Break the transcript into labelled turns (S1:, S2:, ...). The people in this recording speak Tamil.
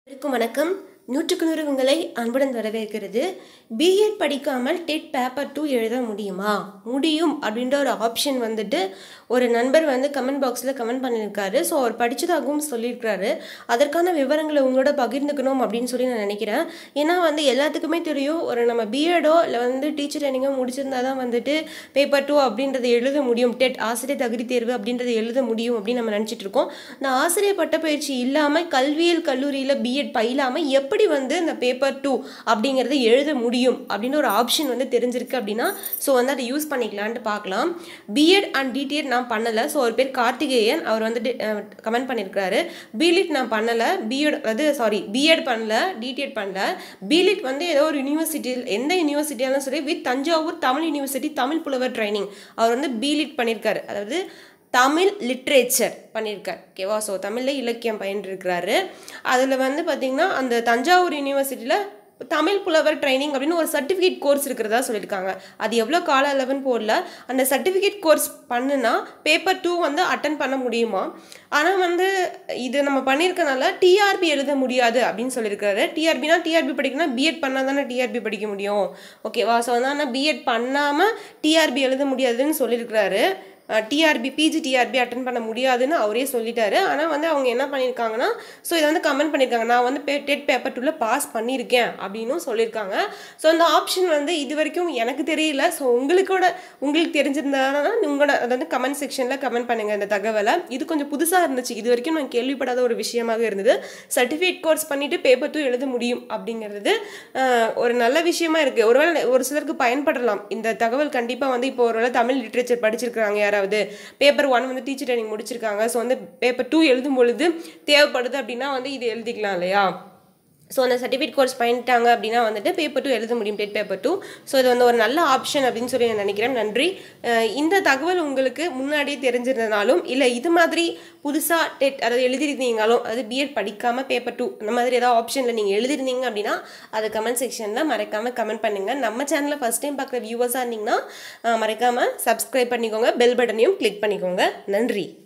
S1: அனைவருக்கும் வணக்கம் நூற்றுக்கு நூறு உங்களை அன்புடன் வரவேற்கிறது பிஎட் படிக்காமல் டெட் பேப்பர் டூ எழுத முடியுமா முடியும் அப்படின்ற ஒரு ஆப்ஷன் வந்துட்டு ஒரு நண்பர் வந்து கமெண்ட் பாக்ஸில் கமெண்ட் பண்ணியிருக்காரு ஸோ அவர் படித்ததாகவும் சொல்லியிருக்காரு அதற்கான விவரங்களை உங்களோட பகிர்ந்துக்கணும் அப்படின்னு சொல்லி நான் நினைக்கிறேன் ஏன்னா வந்து எல்லாத்துக்குமே தெரியும் ஒரு நம்ம பிஎடோ இல்லை வந்து டீச்சர் ட்ரைனிங்கோ முடிச்சிருந்தா தான் வந்துட்டு பேப்பர் டூ அப்படின்றத எழுத முடியும் டெட் ஆசிரியர் தகுதி தேர்வு அப்படின்றத எழுத முடியும் அப்படின்னு நம்ம நினச்சிட்டு இருக்கோம் இந்த ஆசிரியர் பட்டப்பயிற்சி இல்லாமல் கல்வியியல் கல்லூரியில் பிஎட் பயிலாமல் எப்படி வந்து இந்த பேப்பர் டூ அப்படிங்கிறத எழுத முடியும் அப்படின்னு ஒரு ஆப்ஷன் வந்து தெரிஞ்சிருக்கு அப்படின்னா ஸோ வந்து அதை யூஸ் பண்ணிக்கலான்ட்டு பார்க்கலாம் பிஎட் அண்ட் டிடிஎட் நான் பண்ணலை ஸோ ஒரு பேர் கார்த்திகேயன் அவர் வந்துட்டு கமெண்ட் பண்ணியிருக்காரு பிலிட் நான் பண்ணலை பிஎட் அது சாரி பிஎட் பண்ணல டிடிஎட் பண்ணல பிலிட் வந்து ஏதோ ஒரு யூனிவர்சிட்டியில் எந்த யூனிவர்சிட்டியாலும் சரி வித் தஞ்சாவூர் தமிழ் யூனிவர்சிட்டி தமிழ் புலவர் ட்ரைனிங் அவர் வந்து பிலிட் பண்ணியிருக்காரு அதாவது தமிழ் லிட்ரேச்சர் பண்ணியிருக்கார் ஓகேவா ஸோ தமிழில் இலக்கியம் பயின்றிருக்கிறாரு அதில் வந்து பார்த்திங்கன்னா அந்த தஞ்சாவூர் யூனிவர்சிட்டியில் தமிழ் புலவர் ட்ரைனிங் அப்படின்னு ஒரு சர்டிஃபிகேட் கோர்ஸ் இருக்கிறதா சொல்லியிருக்காங்க அது எவ்வளோ கால அளவுன்னு போடல அந்த சர்டிஃபிகேட் கோர்ஸ் பண்ணுனா பேப்பர் டூ வந்து அட்டன் பண்ண முடியுமா ஆனால் வந்து இது நம்ம பண்ணியிருக்கனால டிஆர்பி எழுத முடியாது அப்படின்னு சொல்லியிருக்காரு டிஆர்பினா டிஆர்பி படிக்கணும்னா பிஎட் பண்ணால் தானே டிஆர்பி படிக்க முடியும் ஓகேவா ஸோ வந்து ஆனால் பிஎட் பண்ணாமல் டிஆர்பி எழுத முடியாதுன்னு சொல்லியிருக்கிறாரு டிஆர்பி பிஜி டிஆர்பி அட்டன் பண்ண முடியாதுன்னு அவரே சொல்லிட்டாரு ஆனால் வந்து அவங்க என்ன பண்ணியிருக்காங்கன்னா ஸோ இதை வந்து கமெண்ட் பண்ணியிருக்காங்க நான் வந்து பே டெட் பேப்பர் டூவில் பாஸ் பண்ணியிருக்கேன் அப்படின்னும் சொல்லியிருக்காங்க ஸோ அந்த ஆப்ஷன் வந்து இது வரைக்கும் எனக்கு தெரியல ஸோ உங்களுக்கோட உங்களுக்கு தெரிஞ்சிருந்தாங்கன்னா உங்களோட அதாவது கமெண்ட் செக்ஷனில் கமெண்ட் பண்ணுங்கள் இந்த தகவலை இது கொஞ்சம் புதுசாக இருந்துச்சு இது வரைக்கும் நான் கேள்விப்படாத ஒரு விஷயமாக இருந்தது சர்டிஃபிகேட் கோர்ஸ் பண்ணிவிட்டு பேப்பர் டூ எழுத முடியும் அப்படிங்கிறது ஒரு நல்ல விஷயமா இருக்குது ஒருவேளை ஒரு சிலருக்கு பயன்படலாம் இந்த தகவல் கண்டிப்பாக வந்து இப்போ ஒருவேளை தமிழ் லிட்ரேச்சர் படிச்சிருக்கிறாங்க யாராவது அதாவது பேப்பர் ஒன் வந்து டீச்சர் ட்ரைனிங் முடிச்சிருக்காங்க ஸோ வந்து பேப்பர் டூ எழுதும் பொழுது தேவைப்படுது அப்படின்னா வந்து இது எழுதிக்கலாம் இல்லையா ஸோ அந்த சர்டிஃபிகேட் கோர்ஸ் பண்ணிட்டாங்க அப்படின்னா வந்துட்டு பேப்பர் டூ எழுத முடியும் டெட் பேப்பர் டூ ஸோ இது வந்து ஒரு நல்ல ஆப்ஷன் அப்படின்னு சொல்லி நான் நினைக்கிறேன் நன்றி இந்த தகவல் உங்களுக்கு முன்னாடியே தெரிஞ்சிருந்தனாலும் இல்லை இது மாதிரி புதுசாக டெட் அதாவது எழுதிருந்தீங்களும் அதாவது பிஎட் படிக்காமல் பேப்பர் டூ அந்த மாதிரி ஏதாவது ஆப்ஷனில் நீங்கள் எழுதிருந்தீங்க அப்படின்னா அதை கமெண்ட் செக்ஷனில் மறக்காமல் கமெண்ட் பண்ணுங்கள் நம்ம சேனலில் ஃபஸ்ட் டைம் பார்க்குற வியூவர்ஸாக இருந்தீங்கன்னா மறக்காமல் சப்ஸ்கிரைப் பண்ணிக்கோங்க பெல் பட்டனையும் கிளிக் பண்ணிக்கோங்க நன்றி